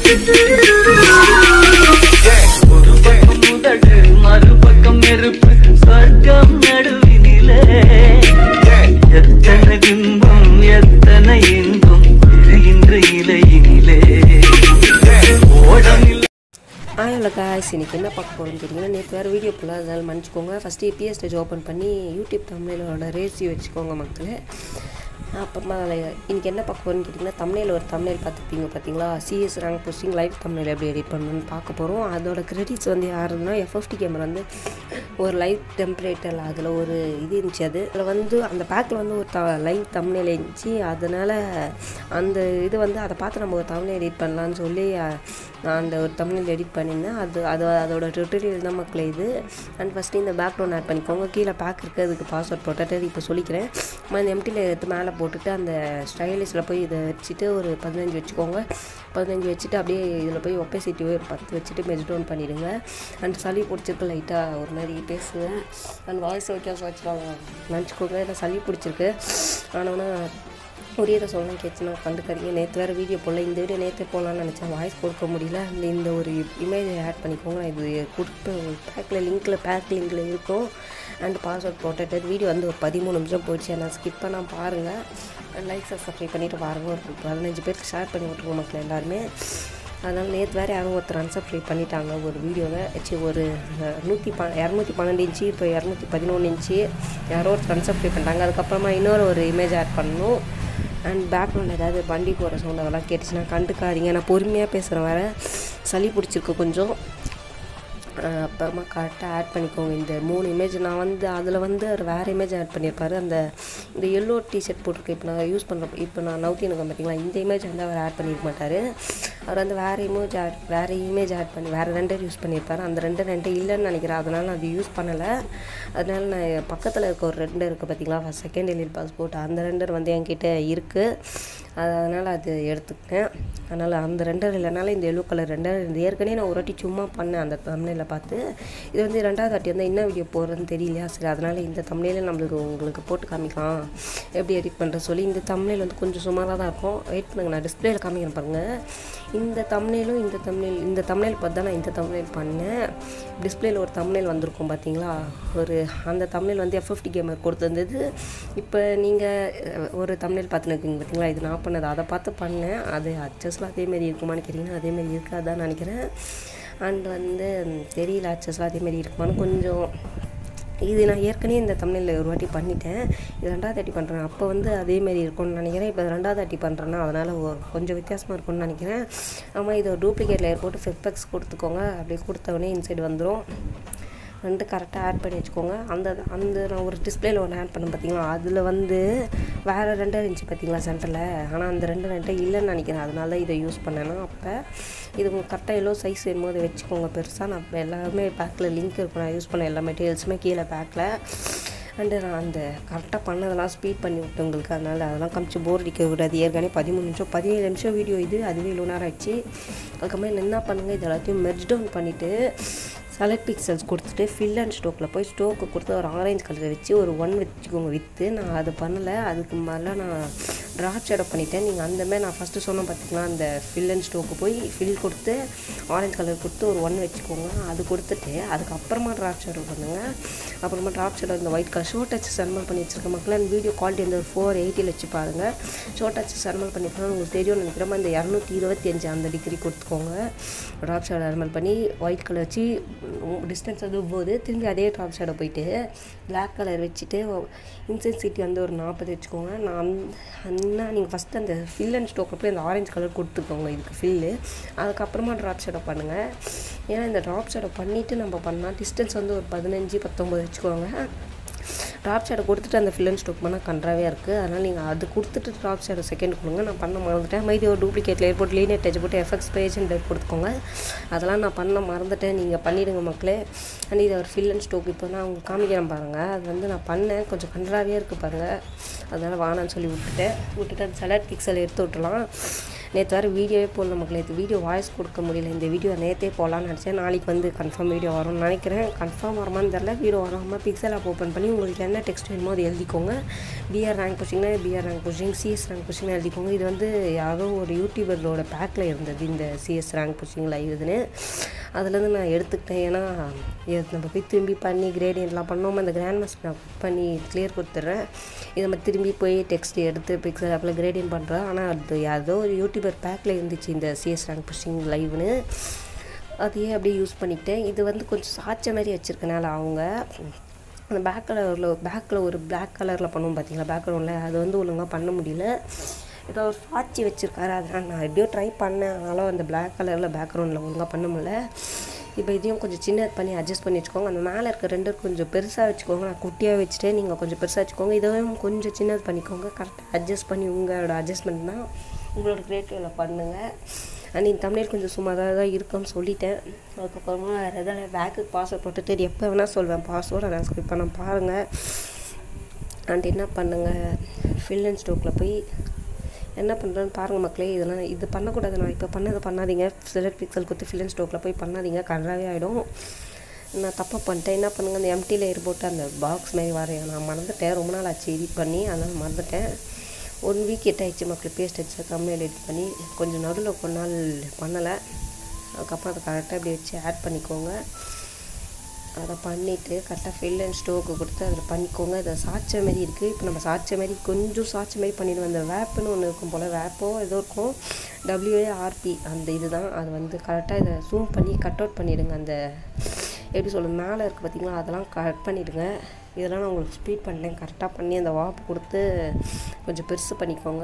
ஒரு பக்கம் முதடு மறுபக்கம் நெருப்பு சொர்க்கம் நடுவினிலே எத்தனை பிம்பம் எத்தனை இன்பம் விரிகின்ற இலையினிலே ஓடமில்லை ஆயில் காய்ஸ் இன்னைக்கு என்ன பார்க்க போகிறோம்னு கேட்டிங்கன்னா நேற்று வேறு வீடியோ ஃபுல்லாக அதனால மன்னிச்சிக்கோங்க ஃபஸ்ட்டு பிஎஸ் ஸ்டேஜ் ஓப்பன் பண்ணி யூடியூப் தமிழோட ரேசியோ வச்சுக்கோங்க மக்களே அப்புறமா அதில் இன்றைக்கி என்ன பார்க்க போகிறோம்னு கேட்டிங்கன்னா தமிழில் ஒரு தமிழ் பார்த்துப்பீங்க பார்த்தீங்களா சிஎஸ் ரேங்க் போஸ்டிங் லைவ் தமிழில் எப்படி எடிட் பண்ணணும்னு பார்க்க போகிறோம் அதோட கிரெடிட்ஸ் வந்து யாருன்னா எஃப்எஃப்டி கேமரா வந்து ஒரு லைவ் டெம்பரேச்சரில் அதில் ஒரு இது இருந்துச்சு அது அதில் வந்து அந்த பேக்கில் வந்து ஒரு த லைவ் தமிழில் இருந்துச்சு அதனால் அந்த இது வந்து அதை பார்த்து நம்ம ஒரு தமிழ் எடிட் பண்ணலான்னு சொல்லி அஹ், நான் அந்த ஒரு தமிழில் எடிட் பண்ணியிருந்தேன் அது அது அதோட டுட்டோரியல் தான் மக்களே இது அண்ட் ஃபஸ்ட்டு இந்த பேக்ரவுண்ட் ஆட் பண்ணிக்கோங்க கீழே பேக் இருக்குது அதுக்கு பாஸ்வேர்ட் போட்டுட்டு இப்போ சொல்லிக்கிறேன் அந்த எம்டியில் எடுத்து மேலே போட்டுட்டு அந்த ஸ்டைலிஷில் போய் இதை வச்சுட்டு ஒரு பதினஞ்சு வச்சுக்கோங்க பதினஞ்சு வச்சுட்டு அப்படியே இதில் போய் ஒப்பேசிட்டி ஒரு பத்து வச்சுட்டு மெஜ் டவுன் பண்ணிவிடுங்க அண்ட் சளி பிடிச்சிருக்கு லைட்டாக ஒரு மாதிரி பேசுவேன் அண்ட் வாய்ஸ் ஓகே வச்சுருவாங்க நினச்சிக்கோங்க இல்லை சளி பிடிச்சிருக்கு ஆனால் புரியுற சொல்லணும் கேச்சுன்னா கண்டுக்காதீங்க நேற்று வேறு வீடியோ போடல இந்த வீடியோ நேற்றே போடலான்னு நினச்சேன் வாய்ஸ் கொடுக்க முடியல இந்த இந்த ஒரு இமேஜை ஆட் பண்ணிக்கோங்க நான் இது கொடுப்பேன் பேக்கில் லிங்க்கில் பேக் லிங்கில் இருக்கும் அண்ட் பாஸ்வேர்ட் போட்டுட்டு வீடியோ வந்து ஒரு பதிமூணு நிமிஷம் போயிடுச்சு நான் ஸ்கிப் பண்ணால் பாருங்கள் லைக் சப்ஸ்கிரைப் பண்ணிவிட்டு பாருங்கள் ஒரு பதினஞ்சு பேருக்கு ஷேர் பண்ணி விட்ருவோம் மக்கள் எல்லாருமே அதனால் நேற்று வேறு யாரும் ஒருத்தர் அன்சப்ஸ்கிரைப் பண்ணிட்டாங்க ஒரு வீடியோவை சி ஒரு அஹ், நூற்றி ப இரநூத்தி பன்னெண்டு இன்ச்சு இப்போ இரநூத்தி பதினொன்று இன்ச்சு யாரோ ஒருத்தர் அன்சப்ஸ்கிரைப் பண்ணிட்டாங்க அதுக்கப்புறமா இன்னொரு ஒரு இமேஜ் ஆட் பண்ணணும் அண்ட் பேக்ரவுண்டில் ஏதாவது வண்டி போகிற சவுண்ட் அதெல்லாம் கேட்டுச்சுன்னா கண்டுக்காதீங்க நான் பொறுமையாக பேசுகிறேன் வேறு சளி பிடிச்சிருக்கு கொஞ்சம் அஹ் அப்புறமா கரெக்டாக ஆட் பண்ணிக்கோங்க இந்த மூணு இமேஜ் நான் வந்து அதில் வந்து அவர் வேறு இமேஜ் ஆட் பண்ணியிருப்பாரு அந்த இந்த எல்லோ டிஷர்ட் போட்டிருக்க இப்போ நான் யூஸ் பண்ணுற இப்போ நான் நவுத்தி எனக்கு பார்த்தீங்களா இந்த இமேஜ் வந்து அவர் ஆட் பண்ணியிருக்க மாட்டார் அவர் வந்து வேறு இமேஜ் ஆட் வேறு இமேஜ் ஆட் பண்ணி வேறு ரெண்டர் யூஸ் பண்ணியிருப்பாரு அந்த ரெண்டு ரெண்டு இல்லைன்னு நினைக்கிறேன் அதனால் நான் அது யூஸ் பண்ணலை அதனால நான் பக்கத்தில் இருக்க ஒரு ரெண்டர் இருக்குது பார்த்தீங்களா ஃபஸ்ட் செகண்ட் டெலிவரி பாஸ்போர்ட் அந்த ரெண்டர் வந்து என்கிட்ட இருக்குது அதனால் அது எடுத்துக்கிட்டேன் அதனால் அந்த ரெண்டர் இல்லைனால இந்த எல்லோ கலர் ரெண்டர் இந்த ஏற்கனவே நான் ஒரு வாட்டி சும்மா பண்ணேன் அந்த தமிழில் பார்த்து இது வந்து ரெண்டாவது வாட்டி வந்து என்ன வீடியோ போடுறதுன்னு தெரியலையா சரி அதனால் இந்த தமிழில் நம்மளுக்கு உங்களுக்கு போட்டு காமிக்கலாம் எப்படி எடிட் பண்ணுற சொல்லி இந்த தமிழில் வந்து கொஞ்சம் சுமாராக தான் இருக்கும் வெயிட் பண்ணுங்க நான் டிஸ்பிளேல காமிக்கிறேன் பாருங்கள் இந்த தமிழிலும் இந்த தமிழ் இந்த தமிழில் பார்த்து தான் நான் இந்த தமிழில் பண்ணேன் டிஸ்பிளேல ஒரு தமிழில் வந்திருக்கும் பார்த்தீங்களா ஒரு அந்த தமிழ் வந்து எஃப்எஃப்டி கேமர் கொடுத்துருந்தது இப்போ நீங்கள் ஒரு தமிழ் பார்த்துன்னு இருக்கீங்க பார்த்தீங்களா இது நான் பண்ணது அதை பார்த்து பண்ணேன் அது அச்சஸ்லாம் அதேமாரி இருக்குமான்னு கேட்டிங்கன்னா அதேமாரி இருக்காதான் நினைக்கிறேன் அண்ட் வந்து ம், தெரியல அச்சஸ்லாம் அதேமாரி இருக்குமான்னு கொஞ்சம் இது நான் ஏற்கனவே இந்த தமிழில் ஒரு வாட்டி பண்ணிட்டேன் இது ரெண்டாவது வாட்டி பண்ணுறேன் அப்போ வந்து அதேமாரி இருக்கும்னு நினைக்கிறேன் இப்போ ரெண்டாவது வாட்டி பண்ணுறேன்னா அதனால் ஒரு கொஞ்சம் வித்தியாசமாக இருக்கும்னு நினைக்கிறேன் ஆமாம் இது ஒரு டூப்ளிகேட் லேயர் போட்டு ஃபிஃபெக்ஸ் கொடுத்துக்கோங்க அப்படியே கொடுத்த உடனே இன்சைடு வந்துடும் ரெண்டு கரெக்டாக ஆட் பண்ணி வச்சுக்கோங்க அந்த அந்த நான் ஒரு டிஸ்பிளேல ஒன்று ஆட் பண்ணேன் பார்த்தீங்களா அதில் வந்து வேறு ரெண்டு இருந்துச்சு பார்த்தீங்களா சென்டரில் ஆனால் அந்த ரெண்டு ரெண்டு இல்லைன்னு நினைக்கிறேன் அதனால தான் இதை யூஸ் பண்ணேன்னா அப்போ இது உங்களுக்கு கரெக்டாக எவ்வளோ சைஸ் வேணுமோ அதை வச்சுக்கோங்க பெருசாக நான் இப்ப எல்லாமே பேக்கில் லிங்க் இருக்கும் நான் யூஸ் பண்ண எல்லா மெட்டீரியல்ஸுமே கீழே பேக்கில் அண்டு நான் அந்த கரெக்டாக பண்ணதெல்லாம் ஸ்பீட் பண்ணி விட்டேன் உங்களுக்கு அதனால் அதெல்லாம் காமிச்சு போர் அடிக்க கூடாது ஏற்கனவே பதிமூணு நிமிஷம் பதினேழு நிமிஷம் வீடியோ இது அதுவே இவ்வளோ நேரம் ஆச்சு அதுக்கப்புறம் என்ன பண்ணுங்கள் இது எல்லாத்தையும் மெர்ஜ் டவுன் பண்ணிவிட்டு செலக்ட் பிக்சல்ஸ் கொடுத்துட்டு ஃபில் அண்ட் ஸ்டோக்கில் போய் ஸ்டோக்கு கொடுத்து ஒரு ஆரஞ்சு கலரை வச்சு ஒரு ஒன் வச்சுக்கோங்க விற்று நான் அது பண்ணலை அதுக்கு மேலே நான் ட்ராப் ஷேடோ பண்ணிட்டேன் நீங்கள் அந்த மாதிரி நான் ஃபஸ்ட்டு சொன்னேன் பார்த்தீங்கன்னா அந்த ஃபில் அண்ட் ஸ்டோக்கு போய் ஃபில் கொடுத்து ஆரஞ்சு கலர் கொடுத்து ஒரு ஒன் வச்சுக்கோங்க அது கொடுத்துட்டு அதுக்கப்புறமா ட்ராப் ஷேடோ பண்ணுங்கள் அப்புறமா ட்ராப் ஷேடோ இந்த ஒயிட் கலர் ஷோர்ட் டச் சர்மல் பண்ணி வச்சிருக்க மக்கள் அந்த வீடியோ குவாலிட்டி வந்து ஒரு ஃபோர் எயிட்டியில் வச்சு பாருங்கள் ஷோர்ட் டச் சர்மல் பண்ணிக்கலாம் உங்களுக்கு தெரியும் நினைக்கிறேன் இந்த இரநூத்தி இருபத்தி அஞ்சு அந்த டிகிரி கொடுத்துக்கோங்க ட்ராப் ஷேடோ நார்மல் பண்ணி ஒயிட் கலர் வச்சு டிஸ்டன்ஸ் வந்து போது திரும்பி அதே ட்ராப் ஷேடோ போயிட்டு Black கலர் வச்சுட்டு இன்சென்சிட்டி வந்து ஒரு நாற்பது வச்சுக்கோங்க நான் அண்ணா நீங்கள் ஃபஸ்ட்டு அந்த ஃபில் அண்ட் ஸ்டோக்கில் போய் அந்த ஆரஞ்சு கலர் கொடுத்துக்கோங்க இதுக்கு ஃபில்லு அதுக்கப்புறமா ட்ராப் ஷேடோ பண்ணுங்கள் ஏன்னா இந்த ட்ராப் ஷேடோ பண்ணிவிட்டு நம்ம பண்ணால் டிஸ்டன்ஸ் வந்து ஒரு பதினஞ்சு பத்தொம்பது வச்சுக்கோங்க ட்ராப் ஷேடோ கொடுத்துட்டு அந்த ஃபில் அண்ட் ஸ்டோக் பண்ணால் கன்றாவே இருக்குது அதனால் நீங்கள் அது கொடுத்துட்டு ட்ராப் ஷேடோ செகண்ட் கொடுங்க நான் பண்ண மறந்துட்டேன் மைதி ஒரு டூப்ளிகேட் லேயர் போட்டு லீனியர் டச் போட்டு எஃபெக்ட்ஸ் பேஜ் டைப் கொடுத்துக்கோங்க அதெல்லாம் நான் பண்ண மறந்துட்டேன் நீங்கள் பண்ணிடுங்க மக்களே அண்ட் இது ஒரு ஃபில் அண்ட் ஸ்டோக் இப்போ நான் உங்களுக்கு காமிக்கிறேன் பாருங்கள் அது வந்து நான் பண்ணேன் கொஞ்சம் கன்றாவே இருக்குது பாருங்கள் அதனால் வானான்னு சொல்லி விட்டுட்டேன் விட்டுட்டு அந்த செலக்ட் பிக்சல் எடுத்து விட்டுலாம் நேற்று வேறு வீடியோவே போடல மக்களே இது வீடியோ வாய்ஸ் கொடுக்க முடியல இந்த வீடியோ நேற்றே போடலான்னு நினச்சேன் நாளைக்கு வந்து கன்ஃபார்ம் வீடியோ வரும்னு நினைக்கிறேன் கன்ஃபார்ம் வருமான்னு தெரில வீடியோ வராமல் பிக்சல் ஆப் ஓப்பன் பண்ணி உங்களுக்கு என்ன டெக்ஸ்ட் வேணுமோ அது எழுதிக்கோங்க பிஆர் ரேங்க் புஷிங்னா PR rank pushing CS rank புஷிங்னா எழுதிக்கோங்க இது வந்து யாரோ ஒரு யூடியூபரோட பேக்கில் இருந்தது இந்த சிஎஸ் ரேங்க் புஷிங் லைவ்னு அதுலேருந்து நான் எடுத்துக்கிட்டேன் ஏன்னா இது நம்ம போய் திரும்பி பண்ணி கிரேடியன்ட்லாம் பண்ணோம் அந்த கிராண்ட் மாஸ்டர் நான் குக் பண்ணி கிளியர் கொடுத்துட்றேன் இதை நம்ம திரும்பி போய் டெக்ஸ்ட் எடுத்து பிக்சல் ஆப்பில் கிரேடியன் பண்ணுறேன் ஆனால் அது ஏதோ ஒரு யூடியூபர் பேக்கில் இருந்துச்சு இந்த சிஎஸ் ரேங்க் புஷிங் லைவ்னு அதையே அப்படியே யூஸ் பண்ணிக்கிட்டேன் இது வந்து கொஞ்சம் சாய்ச்ச மாதிரி வச்சுருக்கனால அவங்க அந்த பேக் கலரில் பேக்கில் ஒரு Black கலரில் பண்ணுவோம் பார்த்தீங்களா பேக்ரவுண்டில் அது வந்து ஒழுங்காக பண்ண முடியல ஏதோ ஒரு சாட்சி வச்சுருக்காரு அதனால் நான் எப்படியோ ட்ரை பண்ணேன் ஆனாலும் அந்த Black கலரில் பேக்ரவுண்டில் ஒழுங்காக பண்ண முடியல இப்போ இதையும் கொஞ்சம் சின்னது பண்ணி அட்ஜஸ்ட் பண்ணி வச்சுக்கோங்க அந்த மேலே இருக்க ரெண்டு கொஞ்சம் பெருசாக வச்சுக்கோங்க நான் குட்டியாக வச்சுட்டு நீங்கள் கொஞ்சம் பெருசாக வச்சுக்கோங்க இதையும் கொஞ்சம் சின்னது பண்ணிக்கோங்க கரெக்டாக அட்ஜஸ்ட் பண்ணி உங்களோட அட்ஜஸ்ட்மெண்ட் தான் உங்களோட கிரியேட்டிவில் பண்ணுங்கள் அண்ட் இந்த தமிழ் கொஞ்சம் சும்மாதாக தான் இருக்கும்னு சொல்லிட்டேன் அதுக்கப்புறமா வேறு எதாவது பேக்குக்கு பாஸ்வேர்ட் போட்டுட்டு எப்போ வேணால் சொல்வேன் பாஸ்வேர்டு நான் ஸ்கிப் பண்ண பாருங்கள் அண்ட் என்ன பண்ணுங்கள் ஃபில் அண்ட் ஸ்டோக்கில் போய் என்ன பண்ணுறேன்னு பாருங்கள் மக்களே இதெல்லாம் இது பண்ணக்கூடாது நான் இப்போ பண்ணதை பண்ணாதீங்க செலக்ட் பிக்சல் கொடுத்து ஃபில் அண்ட் ஸ்டோக்கில் போய் பண்ணாதீங்க கன்றாவே ஆகிடும் நான் தப்பாக பண்ணிட்டேன் என்ன பண்ணுங்க அந்த எம்டி லேயர் போட்டு அந்த பாக்ஸ் மாதிரி வரையும் நான் மறந்துட்டேன் ரொம்ப நாள் ஆச்சு எடிட் பண்ணி அதனால் மறந்துட்டேன் ஒன் வீக் எட் ஆயிடுச்சு மக்கள் பேஸ்ட் வச்சு கம்மியாக எடிட் பண்ணி கொஞ்சம் நடுவில் கொஞ்ச நாள் பண்ணலை அதுக்கப்புறம் அதை கரெக்டாக இப்படி வச்சு ஆட் பண்ணிக்கோங்க அதை பண்ணிவிட்டு கரெக்டாக ஃபில் அண்ட் ஸ்டோக்கு கொடுத்து அதில் பண்ணிக்கோங்க இதை சாய்ச்ச மாதிரி இருக்குது இப்போ நம்ம சாய்ச்ச மாதிரி கொஞ்சம் சாய்ச்ச மாதிரி பண்ணிடுவோம் அந்த வேப்புன்னு ஒன்று இருக்கும் போல் வேப்போ ஏதோ இருக்கும் டபிள்யூஏஆர்பி அந்த இதுதான் அது வந்து கரெக்டாக இதை ஜூம் பண்ணி கட் அவுட் பண்ணிவிடுங்க அந்த எப்படி சொல்ல மேலே இருக்குது பார்த்தீங்களா அதெல்லாம் கட் பண்ணிவிடுங்க இதெல்லாம் நான் உங்களுக்கு ஸ்பீட் பண்ணேன் கரெக்டாக பண்ணி அந்த வாப்பு கொடுத்து கொஞ்சம் பெருசு பண்ணிக்கோங்க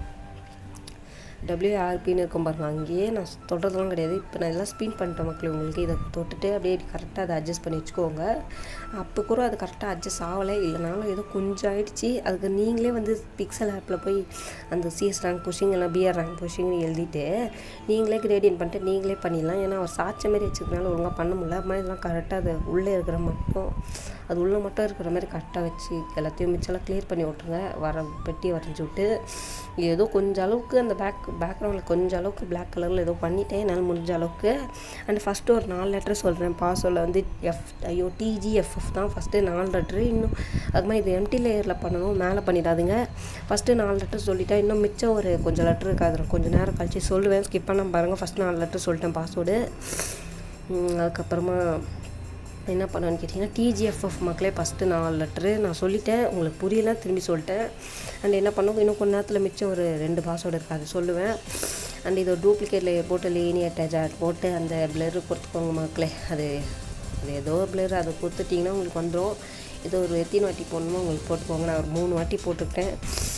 டபிள்யூஆர்பின்னு இருக்கும் பாருங்க அங்கேயே நான் தொடுறதுலாம் கிடையாது இப்போ நான் எல்லாம் ஸ்பின் பண்ணிட்டேன் மக்கள் உங்களுக்கு இதை தொட்டுட்டு அப்படியே கரெக்டாக அதை அட்ஜஸ்ட் பண்ணி வச்சுக்கோங்க அப்போ கூட அது கரெக்டாக அட்ஜஸ்ட் ஆகலை இல்லைனாலும் ஏதோ கொஞ்சம் ஆயிடுச்சு அதுக்கு நீங்களே வந்து பிக்சல் ஆப்பில் போய் அந்த சிஎஸ் ரேங்க் புஷிங் இல்லை பிஆர் ரேங்க் புஷிங்னு எழுதிட்டு நீங்களே கிரேடியன் பண்ணிட்டு நீங்களே பண்ணிடலாம் ஏன்னா அவர் சாய்ச்ச மாதிரி வச்சுருக்கனால ஒழுங்காக பண்ண முடியல அப்புறமா இதெல்லாம் கரெக்டாக அது உள்ளே இருக்கிற மட்டும் அது உள்ளே மட்டும் இருக்கிற மாதிரி கரெக்டாக வச்சு எல்லாத்தையும் மிச்சம்லாம் க்ளியர் பண்ணி விட்ருங்க வர பெட்டி வரைஞ்சி விட்டு ஏதோ கொஞ்சம் அளவுக்கு அந்த பேக் பேக்ரவுண்டில் கொஞ்சம் அளவுக்கு Black கலரில் ஏதோ பண்ணிட்டேன் என்னால் முடிஞ்ச அளவுக்கு அண்ட் ஃபஸ்ட்டு ஒரு நாலு லெட்டர் சொல்கிறேன் பாஸ்வேர்டில் வந்து எஃப் ஐயோ டிஜிஎஃப்எஃப் தான் ஃபஸ்ட்டு நாலு லெட்ரு இன்னும் அது மாதிரி இது எம்டி லேயரில் பண்ணணும் மேலே பண்ணிடாதுங்க ஃபஸ்ட்டு நாலு லெட்டர் சொல்லிட்டேன் இன்னும் மிச்சம் ஒரு கொஞ்சம் லெட்டர் இருக்காது கொஞ்சம் நேரம் கழிச்சு சொல்லுவேன் ஸ்கிப் பண்ண பாருங்கள் ஃபஸ்ட் நாலு லெட்டர் சொல்லிட்டேன் பாஸ்வேர்டு அதுக்கப்புறமா என்ன பண்ணணும்னு கேட்டிங்கன்னா டிஜிஎஃப்எஃப் மக்களே ஃபஸ்ட்டு நாலு லெட்ரு நான் சொல்லிட்டேன் உங்களுக்கு புரியல திரும்பி சொல்லிட்டேன் அண்ட் என்ன பண்ணுவோம் இன்னும் கொஞ்ச நேரத்தில் மிச்சம் ஒரு ரெண்டு பாஸ்வேர்டு இருக்குது அது சொல்லுவேன் அண்ட் இது ஒரு டூப்ளிகேட் லேயர் போட்டு லீனி அட்டாச் போட்டு அந்த பிளரு கொடுத்துக்கோங்க மக்களே அது அது ஏதோ பிளர் அதை கொடுத்துட்டிங்கன்னா உங்களுக்கு வந்துடும் இது ஒரு எத்தனை வாட்டி போடணுமோ உங்களுக்கு போட்டுக்கோங்க நான் ஒரு மூணு வாட்டி போட்டிருக்கேன்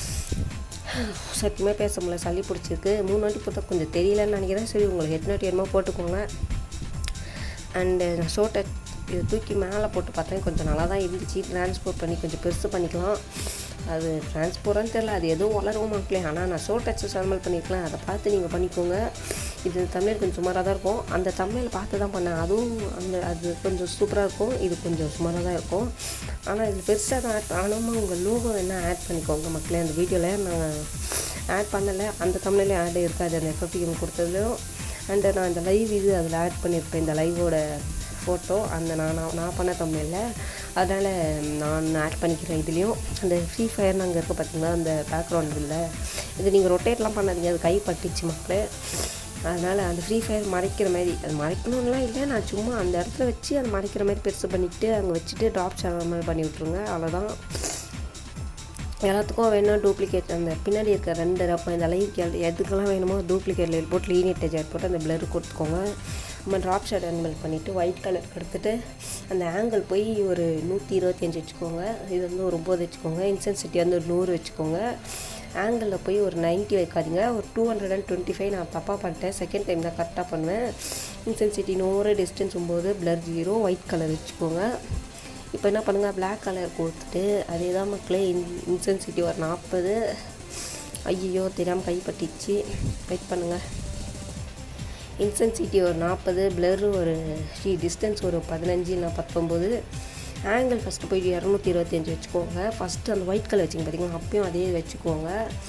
சத்தியமாக பேச முடியல சளி பிடிச்சிருக்கு மூணு வாட்டி போட்டால் கொஞ்சம் தெரியலன்னு நினைக்கிறேன் சரி உங்களுக்கு எத்தனை வாட்டி வேணுமோ போட்டுக்கோங்க அண்டு நான் ஷோட்டை இதை தூக்கி மேலே போட்டு பார்த்தேன் கொஞ்சம் நல்லா தான் இருந்துச்சு ட்ரான்ஸ்போர்ட் பண்ணி கொஞ்சம் பெருசு பண்ணிக்கலாம் அது ட்ரான்ஸ்போர்ட்டான்னு தெரில அது எதுவும் வளரும் மக்களே ஆனால் நான் ஷோர்ட் டச்சஸ் நார்மல் பண்ணிக்கலாம் அதை பார்த்து நீங்கள் பண்ணிக்கோங்க இது தமிழ் கொஞ்சம் சுமாராக தான் இருக்கும் அந்த தமிழ் பார்த்து தான் பண்ணேன் அதுவும் அந்த அது கொஞ்சம் சூப்பராக இருக்கும் இது கொஞ்சம் சுமாராக தான் இருக்கும் ஆனால் இது பெருசாக தான் ஆட் ஆனாமல் உங்கள் லோகோ என்ன ஆட் பண்ணிக்கோங்க மக்களே அந்த வீடியோவில் நான் ஆட் பண்ணலை அந்த தமிழ்லேயே ஆட் இருக்காது அந்த எஃப்எஃப்டிஎம் கொடுத்ததுலையும் அண்டு நான் இந்த லைவ் இது அதில் ஆட் பண்ணியிருப்பேன் இந்த லைவோட ஃபோட்டோ அந்த நான் நான் நான் பண்ண தமிழில் அதனால் நான் ஆட் பண்ணிக்கிறேன் இதுலேயும் அந்த ஃப்ரீ ஃபயர்னு அங்கே இருக்க பார்த்தீங்களா அந்த பேக்ரவுண்ட் இல்லை இது நீங்கள் ரொட்டேட்லாம் பண்ணாதீங்க அது கை பட்டுச்சு மக்களே அதனால் அந்த ஃப்ரீ ஃபயர் மறைக்கிற மாதிரி அது மறைக்கணும்லாம் இல்லை நான் சும்மா அந்த இடத்துல வச்சு அதை மறைக்கிற மாதிரி பெருசு பண்ணிக்கிட்டு அங்கே வச்சுட்டு ட்ராப் சேனல் மாதிரி பண்ணி விட்ருங்க அவ்வளோதான் எல்லாத்துக்கும் வேணும் டூப்ளிகேட் அந்த பின்னாடி இருக்க ரெண்டு ரப்ப இந்த லைவ் எதுக்கெல்லாம் வேணுமோ டூப்ளிகேட் லைட் போட்டு லீனியட் டெஜாட் போட்டு அந்த பிளர் கொடுத்துக்கோங்க நம்ம ட்ராப் ஷேட் அனிமல் பண்ணிவிட்டு ஒயிட் கலர் எடுத்துகிட்டு அந்த ஆங்கிள் போய் ஒரு நூற்றி இருபத்தஞ்சி வச்சுக்கோங்க இது வந்து ஒரு ஒம்பது வச்சுக்கோங்க இன்சென்சிட்டி வந்து ஒரு நூறு வச்சுக்கோங்க ஆங்கிளில் போய் ஒரு 90 வைக்காதீங்க ஒரு two hundred and twenty five நான் தப்பாக பண்ணிட்டேன் செகண்ட் டைம் தான் கரெக்டாக பண்ணுவேன் இன்சென்சிட்டி நூறு டிஸ்டன்ஸ் ஒம்பது பிளர் ஜீரோ ஒயிட் கலர் வச்சுக்கோங்க இப்போ என்ன பண்ணுங்கள் Black கலர் கொடுத்துட்டு அதே தான் மக்களே இன் இன்சென்சிட்டி ஒரு நாற்பது ஐயோ தெரியாமல் கைப்பற்றிச்சு வெயிட் பண்ணுங்கள் இன்சென்சிட்டி ஒரு நாற்பது பிளர் ஒரு ஷீ டிஸ்டன்ஸ் ஒரு பதினஞ்சு இல்லை பத்தொம்போது ஆங்கிள் ஃபஸ்ட்டு போய் இரநூத்தி இருபத்தஞ்சி வச்சுக்கோங்க ஃபஸ்ட்டு அந்த ஒயிட் கலர் வச்சுங்க பார்த்தீங்களா அப்பயும் அதே வச்சுக்கோங்க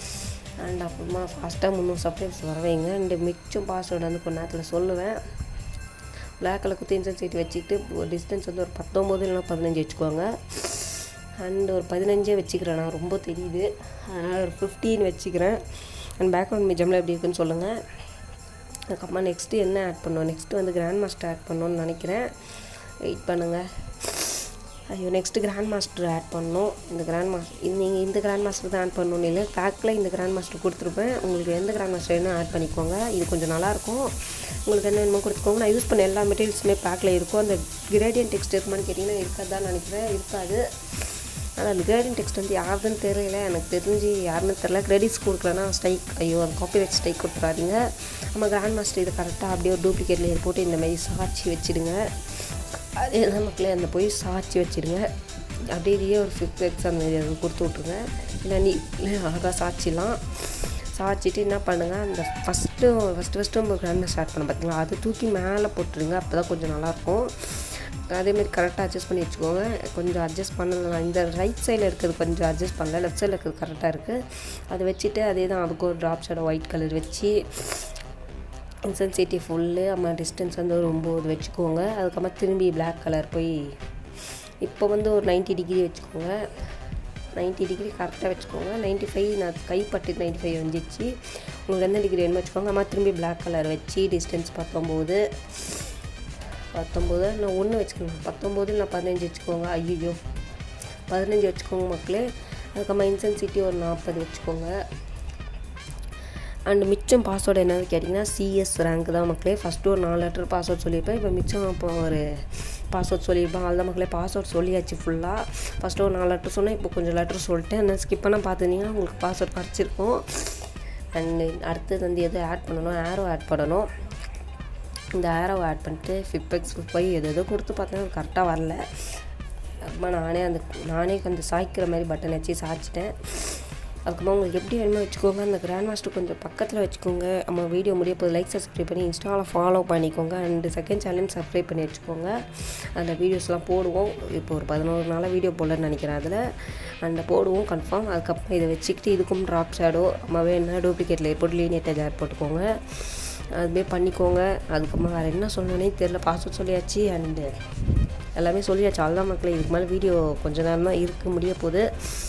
அண்ட் அப்புறமா ஃபாஸ்ட்டாக முந்நூறு சப்ஸ்கிரைப்ஸ் வர வைங்க அண்டு மிச்சம் பாஸ்வேர்டு வந்து கொஞ்ச நேரத்தில் சொல்லுவேன் பிளாக் கலர் குத்தி இன்சன் சீட் வச்சுக்கிட்டு ஒரு டிஸ்டன்ஸ் வந்து ஒரு பத்தொம்போது இல்லைனா பதினஞ்சு வச்சுக்கோங்க அண்ட் ஒரு பதினஞ்சே வச்சுக்கிறேன் நான் ரொம்ப தெரியுது அதனால் ஒரு ஃபிஃப்டீன் வச்சுக்கிறேன் அண்ட் பேக்ரவுண்ட் மிஜமில் எப்படி இருக்குன்னு சொல்லுங்கள் அதுக்கப்புறமா நெக்ஸ்ட்டு என்ன ஆட் பண்ணோம் நெக்ஸ்ட்டு வந்து கிராண்ட் மாஸ்டர் ஆட் பண்ணணும்னு நினைக்கிறேன் வெயிட் பண்ணுங்கள் ஐயோ நெக்ஸ்ட்டு கிராண்ட் மாஸ்டர் ஆட் பண்ணணும் இந்த கிராண்ட் மாஸ்டர் நீங்கள் இந்த கிராண்ட் மாஸ்டர் தான் ஆட் பண்ணணும் இல்லை பேக்கில் இந்த கிராண்ட் மாஸ்டர் கொடுத்துருப்பேன் உங்களுக்கு எந்த கிராண்ட் மாஸ்டர் வேணும் ஆட் பண்ணிக்கோங்க இது கொஞ்சம் நல்லாயிருக்கும் உங்களுக்கு என்ன வேணுமோ கொடுத்துக்கோங்க நான் யூஸ் பண்ண எல்லா மெட்டீரியல்ஸுமே பேக்கில் இருக்கும் அந்த கிரேடியன் டெக்ஸ்ட் இருக்குமான்னு கேட்டிங்கன்னா இருக்காது நினைக்கிறேன் இருக்காது ஆனால் அந்த கிரேடியன் டெக்ஸ்ட் வந்து யாருன்னு தெரியல எனக்கு தெரிஞ்சு யாருன்னு தெரியல கிரெடிட்ஸ் கொடுக்கலன்னா ஸ்ட்ரைக் ஐயோ அந்த காப்பிரைட் ஸ்ட்ரைக் கொடுத்துறாதீங்க நம்ம கிராண்ட் மாஸ்டர் இது கரெக்டாக அப்படியே ஒரு டூப்ளிகேட் லேயர் போட்டு இந்த மாதிரி சாட்சி வச்சுடுங்க அதே தான் மக்களே அந்த போய் சாட்சி வச்சுடுங்க அப்படியே இதையே ஒரு ஃபிஃப்த் எக்ஸாம் மாரி அது கொடுத்து விட்ருங்க இல்லை நீ இல்லை அழகாக சாட்சிலாம் சாய்ச்சிட்டு என்ன பண்ணுங்கள் அந்த ஃபஸ்ட்டு ஃபஸ்ட்டு ஃபஸ்ட்டு நம்ம கிராண்ட் ஸ்டார்ட் பண்ண பார்த்தீங்களா அது தூக்கி மேலே போட்டுருங்க அப்போ தான் கொஞ்சம் நல்லாயிருக்கும் அதேமாரி கரெக்டாக அட்ஜஸ்ட் பண்ணி வச்சுக்கோங்க கொஞ்சம் அட்ஜஸ்ட் பண்ணல இந்த ரைட் சைடில் இருக்கிறது கொஞ்சம் அட்ஜஸ்ட் பண்ணல லெஃப்ட் சைடில் இருக்கிறது கரெக்டாக இருக்குது அதை வச்சுட்டு அதே தான் அதுக்கு ஒரு ட்ராப் ஷேடோ ஒயிட் கலர் வச்சு இன்சென்சிட்டி ஃபுல்லு அம்மா டிஸ்டன்ஸ் வந்து ஒரு ஒம்பது வச்சுக்கோங்க அதுக்கப்புறமா திரும்பி பிளாக் கலர் போய் இப்போ வந்து ஒரு 90 டிகிரி வச்சுக்கோங்க 90 டிகிரி கரெக்டாக வச்சுக்கோங்க 95 ஃபைவ் நான் கைப்பட்டு 95 ஃபைவ் வந்துச்சு உங்களுக்கு எந்த டிகிரி வேணுமோ வச்சுக்கோங்க அம்மா திரும்பி பிளாக் கலர் வச்சு டிஸ்டன்ஸ் பத்தொம்போது பத்தொம்போது நான் ஒன்று வச்சுக்கோங்க பத்தொம்போது நான் பதினஞ்சு வச்சுக்கோங்க ஐயோ பதினஞ்சு வச்சுக்கோங்க மக்களே அதுக்கப்புறமா இன்சென்சிட்டி ஒரு நாற்பது வச்சுக்கோங்க அண்ட் மிச்சம் பாஸ்வேர்டு என்னன்னு கேட்டிங்கன்னா சிஎஸ் ரேங்க் தான் மக்களே ஃபஸ்ட்டு ஒரு நாலு லெட்டர் பாஸ்வேர்ட் சொல்லியிருப்பேன் இப்போ மிச்சம் இப்போ ஒரு பாஸ்வேர்ட் சொல்லியிருப்பேன் அதுதான் மக்களே பாஸ்வேர்ட் சொல்லியாச்சு ஃபுல்லாக ஃபஸ்ட்டு ஒரு நாலு லெட்டர் சொன்னேன் இப்போ கொஞ்சம் லெட்டர் சொல்லிட்டேன் அந்த ஸ்கிப் பண்ணால் பார்த்துருந்தீங்கன்னா உங்களுக்கு பாஸ்வேர்ட் கிடச்சிருக்கும் அண்ட் அடுத்தது வந்து எது ஆட் பண்ணணும் ஆரோ ஆட் பண்ணணும் இந்த ஆரோவை ஆட் பண்ணிட்டு ஃபிப்பெக்ஸ் ஃபிஃபை எது எதோ கொடுத்து பார்த்தேன் அது கரெக்டாக வரல அப்புறமா நானே அந்த நானே கொஞ்சம் சாய்க்கிற மாதிரி பட்டன் வச்சு சாய்ச்சிட்டேன் அதுக்கப்புறமா உங்களுக்கு எப்படி வேணுமோ வச்சுக்கோங்க அந்த கிராண்ட் மாஸ்டர் கொஞ்சம் பக்கத்தில் வச்சுக்கோங்க நம்ம வீடியோ முடிய போது லைக் சப்ஸ்கிரைப் பண்ணி இன்ஸ்டாவில் ஃபாலோ பண்ணிக்கோங்க அண்ட் செகண்ட் சேனலையும் சப்ஸ்கிரைப் பண்ணி வச்சுக்கோங்க அந்த வீடியோஸ்லாம் போடுவோம் இப்போ ஒரு பதினோரு நாளாக வீடியோ போடலன்னு நினைக்கிறேன் அதில் அந்த போடுவோம் கன்ஃபார்ம் அதுக்கப்புறம் இதை வச்சுக்கிட்டு இதுக்கும் ட்ராப் ஷேடோ நம்ம வேணா டூப்ளிகேட்டில் போட்டு லீனியர் ஜார் போட்டுக்கோங்க அதுவே பண்ணிக்கோங்க அதுக்கப்புறமா வேறு என்ன சொல்லணுன்னே தெரில பாஸ்வேர்ட் சொல்லியாச்சு அண்டு எல்லாமே சொல்லியாச்சு அவ்வளோதான் மக்களே இதுக்கு மேலே வீடியோ கொஞ்ச நேரம் தான் இருக்க முடிய போகுது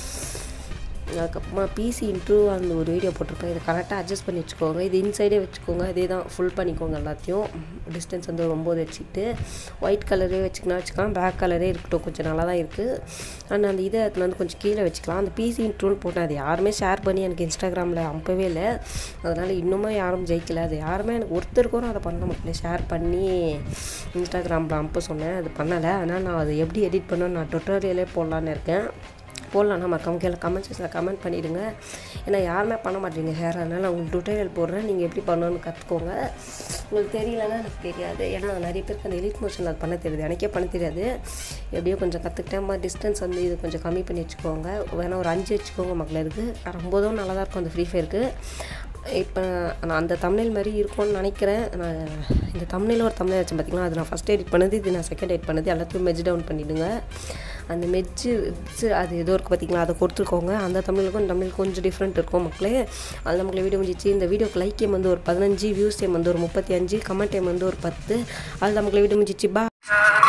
அதுக்கப்புறமா பிசி இன்ட்ரூ அந்த ஒரு வீடியோ போட்டிருப்பேன் இதை கரெக்டாக அட்ஜஸ்ட் பண்ணி வச்சுக்கோங்க இது இன்சைடே வச்சுக்கோங்க இதே தான் ஃபுல் பண்ணிக்கோங்க எல்லாத்தையும் டிஸ்டன்ஸ் வந்து ஒரு ஒம்பது வச்சுக்கிட்டு ஒயிட் கலரே வச்சுக்கலாம் வச்சுக்கலாம் பிளாக் கலரே இருக்கட்டும் கொஞ்சம் நல்லா தான் இருக்குது அண்ட் அந்த இதை அதில் வந்து கொஞ்சம் கீழே வச்சுக்கலாம் அந்த பிசி இன்ட்ரூன்னு போட்டேன் அது யாருமே ஷேர் பண்ணி எனக்கு இன்ஸ்டாகிராமில் அனுப்பவே இல்லை அதனால் இன்னுமே யாரும் ஜெயிக்கல அது யாருமே எனக்கு ஒருத்தருக்கும் அதை பண்ண மாட்டேன் ஷேர் பண்ணி இன்ஸ்டாகிராமில் அனுப்ப சொன்னேன் அது பண்ணலை ஆனால் நான் அதை எப்படி எடிட் பண்ண நான் டுட்டோரியலே போடலான்னு இருக்கேன் போடலாம்னா மறக்காம கீழே கமெண்ட் செக்ஷனில் கமெண்ட் பண்ணிவிடுங்க ஏன்னா யாருமே பண்ண மாட்டீங்க ஹேர் அதனால் உங்களுக்கு டுட்டோரியல் போடுறேன் நீங்கள் எப்படி பண்ணணும்னு கற்றுக்கோங்க உங்களுக்கு தெரியலன்னா எனக்கு தெரியாது ஏன்னா நிறைய பேருக்கு அந்த எலிட் மோஷன் அது பண்ண தெரியுது எனக்கே பண்ண தெரியாது எப்படியோ கொஞ்சம் கற்றுக்கிட்டேன் டிஸ்டன்ஸ் வந்து இது கொஞ்சம் கம்மி பண்ணி வச்சுக்கோங்க வேணா ஒரு அஞ்சு வச்சுக்கோங்க மக்களுக்கு ரொம்பவும் நல்லா தான் இருக்கும் அந்த ஃப்ரீ ஃபயருக்கு இப்போ நான் அந்த தமிழ் மாதிரி இருக்கும்னு நினைக்கிறேன் நான் இந்த தமிழில் ஒரு தமிழ் வச்சேன் பார்த்தீங்களா அது நான் ஃபஸ்ட் எடிட் பண்ணது இது நான் செகண்ட் எடிட் பண்ணது எல்லாத்தையும் மெஜ் டவுன் பண்ணிவிடுங்க அந்த மெஜ்ஜு அது ஏதோ இருக்குது பார்த்தீங்களா அதை கொடுத்துருக்கோங்க அந்த தமிழுக்கும் இந்த தமிழ் கொஞ்சம் டிஃப்ரெண்ட் இருக்கும் மக்களே அது நமக்கு வீடியோ முடிஞ்சிச்சு இந்த வீடியோக்கு லைக் டைம் வந்து ஒரு பதினஞ்சு வியூஸ் டைம் வந்து ஒரு முப்பத்தி அஞ்சு கமெண்ட் டைம் வந்து ஒரு பத்து அது நமக்கு வீடியோ முடிஞ்சிச்சு பா